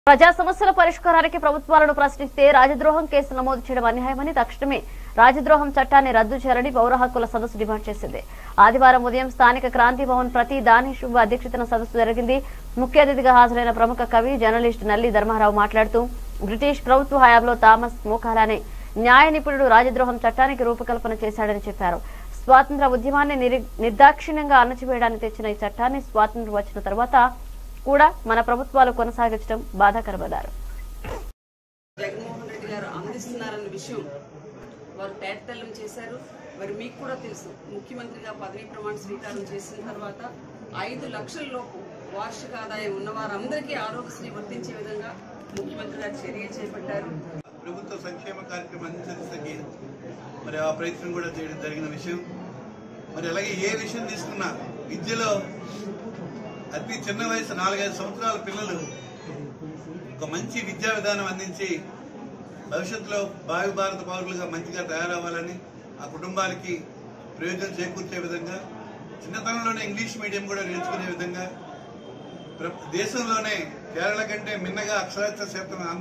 ప్రజా సమస్యల పరిష్కారానికి ప్రభుత్వాలను ప్రశ్నిస్తే రాజద్రోహం కేసు నమోదు చేయడం అన్యాయమని తక్షణమే రాజద్రోహం చట్టాన్ని రద్దు చేయాలని పౌర హక్కుల సదస్సు డిమాండ్ చేసింది ఆదివారం ఉదయం స్థానిక క్రాంతి భవన్ ప్రతి దానిష్ అధ్యక్షతన సదస్సు జరిగింది ముఖ్య అతిథిగా హాజరైన ప్రముఖ కవి జర్నలిస్ట్ నల్లి ధర్మారావు మాట్లాడుతూ బ్రిటిష్ ప్రభుత్వ హయాంలో థామస్ మోకాలానే న్యాయ నిపుణుడు రాజద్రోహం చట్టానికి రూపకల్పన చేశాడని చెప్పారు స్వాతంత్ర ఉద్యమాన్ని నిరి- నిర్దాక్షిణ్యంగా అణచివేయడానికి తెచ్చిన ఈ చట్టాన్ని స్వాతంత్ర్యం వచ్చిన తర్వాత కూడా మన ప్రభుత్వాలు కొనసాగించడం బాధాకరమన్నారు జగన్మోహన్ రెడ్డి గారు అందిస్తున్నారన్న విషయం వారు తేటతెల్లం చేశారు మరి మీకు కూడా తెలుసు ముఖ్యమంత్రిగా పదవీ ప్రమాణ స్వీకారం చేసిన తర్వాత ఐదు లక్షల లోపు వార్షిక ఆదాయం ఉన్న వారందరికీ ఆరోగ్యశ్రీ వర్తించే విధంగా ముఖ్యమంత్రి గారు చర్య చేపట్టారు ప్రభుత్వ సంక్షేమ కార్యక్రమం అందించడానికి మరి ఆ ప్రయత్నం కూడా చేయడం జరిగిన విషయం మరి అలాగే ఏ విషయం తీసుకున్నా విద్యలో అతి చిన్న వయసు నాలుగైదు సంవత్సరాల పిల్లలు ఒక మంచి విద్యా విధానం అందించి భవిష్యత్తులో భావి భారత పౌరులుగా మంచిగా తయారవ్వాలని ఆ కుటుంబాలకి ప్రయోజనం చేకూర్చే విధంగా చిన్నతనంలోనే ఇంగ్లీష్ మీడియం కూడా నేర్చుకునే విధంగా ప్ర- దేశంలోనే కేరళ కంటే మిన్నగా అక్షరాస్యత శాతం